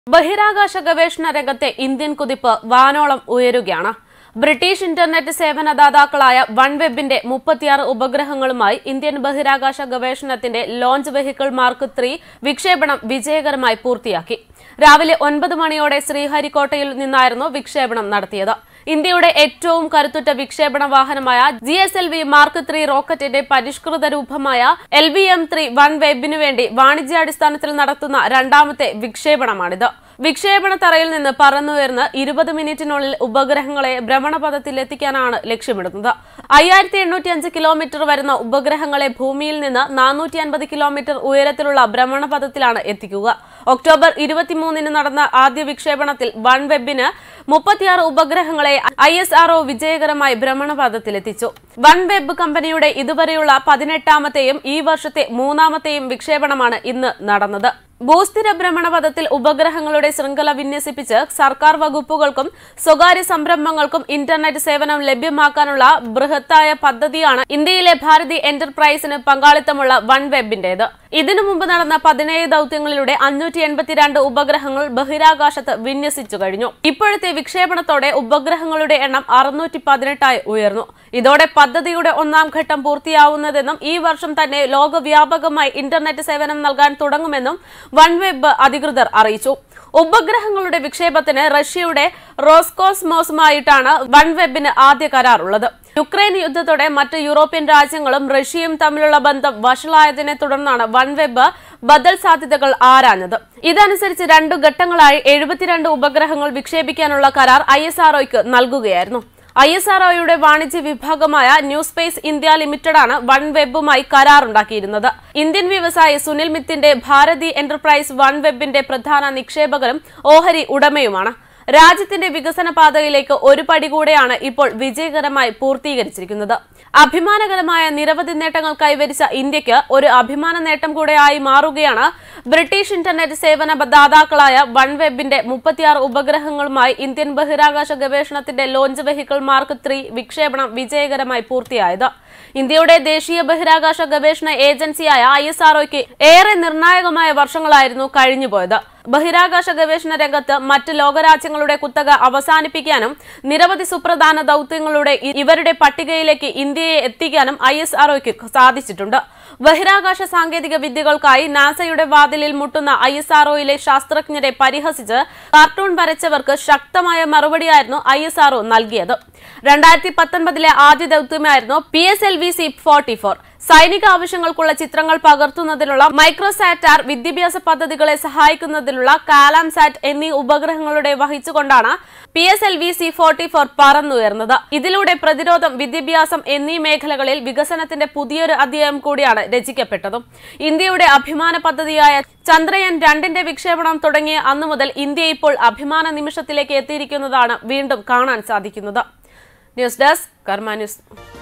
ബഹിരാകാശ ഗവേഷണ രംഗത്തെ ഇന്ത്യൻ കുതിപ്പ് വാനോളം ഉയരുകയാണ് ബ്രിട്ടീഷ് ഇന്റർനെറ്റ് സേവനദാതാക്കളായ വൺവെബിന്റെ മുപ്പത്തിയാറ് ഉപഗ്രഹങ്ങളുമായി ഇന്ത്യൻ ബഹിരാകാശ ഗവേഷണത്തിന്റെ ലോഞ്ച് വെഹിക്കിൾ മാർക്ക് ത്രീ വിക്ഷേപണം വിജയകരമായി പൂർത്തിയാക്കി രാവിലെ ഒൻപത് മണിയോടെ ശ്രീഹരിക്കോട്ടയിൽ നിന്നായിരുന്നു വിക്ഷേപണം നടത്തിയത് ഇന്ത്യയുടെ ഏറ്റവും കരുത്തുറ്റ വിക്ഷേപണ വാഹനമായ G S L V mark three റോക്കറ്റിന്റെ പരിഷ്കൃത രൂപമായ എൽ വി എം ത്രീ വൺ വെബിനു വേണ്ടി വാണിജ്യാടിസ്ഥാനത്തിൽ നടത്തുന്ന രണ്ടാമത്തെ വിക്ഷേപണമാണിത് വിക്ഷേപണ തറയിൽ നിന്ന് പറന്നുയർന്ന് ഇരുപത് മിനിറ്റിനുള്ളിൽ ഉപഗ്രഹങ്ങളെ ഭ്രമണപഥത്തിൽ എത്തിക്കാനാണ് ലക്ഷ്യമിടുന്നത് അയ്യായിരത്തി എണ്ണൂറ്റി അഞ്ച് കിലോമീറ്റർ വരുന്ന ഉപഗ്രഹങ്ങളെ ഭൂമിയിൽ നിന്ന് നാനൂറ്റി അൻപത് കിലോമീറ്റർ ഉയരത്തിലുള്ള ഭ്രമണപഥത്തിലാണ് എത്തിക്കുക ഒക്ടോബർ ഇരുപത്തിമൂന്നിന് നടന്ന ആദ്യ വിക്ഷേപണത്തിൽ വൺ വെബിന് മുപ്പത്തിയാറ് ഉപഗ്രഹങ്ങളെ ഐ എസ് ആർഒ വിജയകരമായി ഭ്രമണപഥത്തിലെത്തിച്ചു വൺ വെബ് കമ്പനിയുടെ ഇതുവരെയുള്ള പതിനെട്ടാമത്തെയും ഈ വർഷത്തെ മൂന്നാമത്തെയും വിക്ഷേപണമാണ് ഇന്ന് നടന്നത് ഭൂസ്ഥിര ഭ്രമണപഥത്തിൽ ഉപഗ്രഹങ്ങളുടെ ശൃംഖല വിന്യസിപ്പിച്ച് സർക്കാർ വകുപ്പുകൾക്കും സ്വകാര്യ സംരംഭങ്ങൾക്കും ഇന്റർനെറ്റ് സേവനം ലഭ്യമാക്കാനുള്ള ബൃഹത്തായ പദ്ധതിയാണ് ഇന്ത്യയിലെ ഭാരതി എന്റർപ്രൈസിന് പങ്കാളിത്തമുള്ള വൺ വെബിന്റേത് ഇതിനു മുമ്പ് നടന്ന പതിനേഴ് ദൌത്യങ്ങളിലൂടെ അഞ്ഞൂറ്റി എൺപത്തിരണ്ട് ഉപഗ്രഹങ്ങൾ ബഹിരാകാശത്ത് വിന്യസിച്ചു കഴിഞ്ഞു ഇപ്പോഴത്തെ വിക്ഷേപണത്തോടെ ഉപഗ്രഹങ്ങളുടെ എണ്ണം അറുന്നൂറ്റി പതിനെട്ടായി ഉയർന്നു ഇതോടെ പദ്ധതിയുടെ ഒന്നാം ഘട്ടം പൂർത്തിയാവുന്നതെന്നും ഈ വർഷം തന്നെ ലോകവ്യാപകമായി ഇന്റർനെറ്റ് സേവനം നൽകാൻ തുടങ്ങുമെന്നും വൺ വെബ് അധികൃതർ അറിയിച്ചു ഉപഗ്രഹങ്ങളുടെ വിക്ഷേപത്തിന് റഷ്യയുടെ റോസ്കോസ്മോസുമായിട്ടാണ് വൺ വെബിന് ആദ്യ കരാറുള്ളത് യുക്രൈൻ യുദ്ധത്തോടെ മറ്റ് യൂറോപ്യൻ രാജ്യങ്ങളും റഷ്യയും തമ്മിലുള്ള ബന്ധം വഷളായതിനെ തുടർന്നാണ് വൺ വെബ് ബദൽ സാധ്യതകൾ ആരാഞ്ഞത് ഇതനുസരിച്ച് രണ്ടു ഘട്ടങ്ങളായി എഴുപത്തിരണ്ട് ഉപഗ്രഹങ്ങൾ വിക്ഷേപിക്കാനുള്ള കരാർ ഐ എസ് ആർഒയ്ക്ക് നൽകുകയായിരുന്നു ഐ എസ് ആർഒയുടെ വാണിജ്യ വിഭാഗമായ ന്യൂ സ്പേസ് ഇന്ത്യ ലിമിറ്റഡാണ് വൺ വെബുമായി കരാറുണ്ടാക്കിയിരുന്നത് ഇന്ത്യൻ വ്യവസായി സുനിൽ മിത്തിന്റെ ഭാരതി എന്റർപ്രൈസ് വൺ വെബിന്റെ പ്രധാന നിക്ഷേപകരും ഓഹരി ഉടമയുമാണ് രാജ്യത്തിന്റെ വികസന പാതയിലേക്ക് ഒരു പടി കൂടെയാണ് ഇപ്പോൾ വിജയകരമായി പൂർത്തീകരിച്ചിരിക്കുന്നത് അഭിമാനകരമായ നിരവധി നേട്ടങ്ങൾ കൈവരിച്ച ഇന്ത്യക്ക് ഒരു അഭിമാന നേട്ടം കൂടെയായി മാറുകയാണ് ബ്രിട്ടീഷ് ഇന്റർനെറ്റ് സേവന ദാതാക്കളായ വൺ വെബിന്റെ മുപ്പത്തിയാറ് ഉപഗ്രഹങ്ങളുമായി ഇന്ത്യൻ ബഹിരാകാശ ഗവേഷണത്തിന്റെ ലോഞ്ച് വെഹിക്കിൾ മാർക്ക് ത്രീ വിക്ഷേപണം വിജയകരമായി പൂർത്തിയായത് ഇന്ത്യയുടെ ദേശീയ ബഹിരാകാശ ഗവേഷണ ഏജൻസിയായ ഐ എസ് ആർഒയ്ക്ക് ഏറെ നിർണായകമായ വർഷങ്ങളായിരുന്നു കഴിഞ്ഞുപോയത് ബഹിരാകാശ ഗവേഷണ രംഗത്ത് മറ്റ് ലോകരാജ്യങ്ങളുടെ കുത്തക അവസാനിപ്പിക്കാനും നിരവധി സുപ്രധാന ദൌത്യങ്ങളുടെ ഇ- ഇവരുടെ പട്ടികയിലേക്ക് ഇന്ത്യയെ എത്തിക്കാനും ഐ എസ് ആർഒയ്ക്ക് സാധിച്ചിട്ടുണ്ട് ബഹിരാകാശ സാങ്കേതിക വിദ്യകൾക്കായി നാസയുടെ വാതിലിൽ മുട്ടുന്ന ഐ എസ് ആർഒയിലെ ശാസ്ത്രജ്ഞരെ പരിഹസിച്ച് കാർട്ടൂൺ വരച്ചവർക്ക് ശക്തമായ മറുപടിയായിരുന്നു ഐ എസ് ആർഒ നൽകിയത് രണ്ടായിരത്തി പത്തൊൻപതിലെ ആദ്യ ദൌത്യമായിരുന്നു P S L V C forty four സൈനിക ആവശ്യങ്ങൾക്കുള്ള ചിത്രങ്ങൾ പകർത്തുന്നതിനുള്ള മൈക്രോസാറ്റാർ വിദ്യാഭ്യാസ പദ്ധതികളെ സഹായിക്കുന്നതിനുള്ള കാലാം സാറ്റ് എന്നീ ഉപഗ്രഹങ്ങളുടെ വഹിച്ചുകൊണ്ടാണ് P S L V C forty four പറന്നുയർന്നത് ഇതിലൂടെ പ്രതിരോധം വിദ്യാഭ്യാസം എന്നീ മേഖലകളിൽ വികസനത്തിന്റെ പുതിയൊരു അധ്യായം കൂടിയാണ് രചിക്കപ്പെട്ടതും ഇന്ത്യയുടെ അഭിമാന പദ്ധതിയായ ചന്ദ്രയാൻ രണ്ടിന്റെ വിക്ഷേപണം തുടങ്ങിയ അന്നു മുതൽ ഇന്ത്യ ഇപ്പോൾ അഭിമാന നിമിഷത്തിലേക്ക് എത്തിയിരിക്കുന്നതാണ് വീണ്ടും കാണാൻ സാധിക്കുന്നത് ന്യൂസ് ഡെസ്ക് കർമ്മ ന്യൂസ്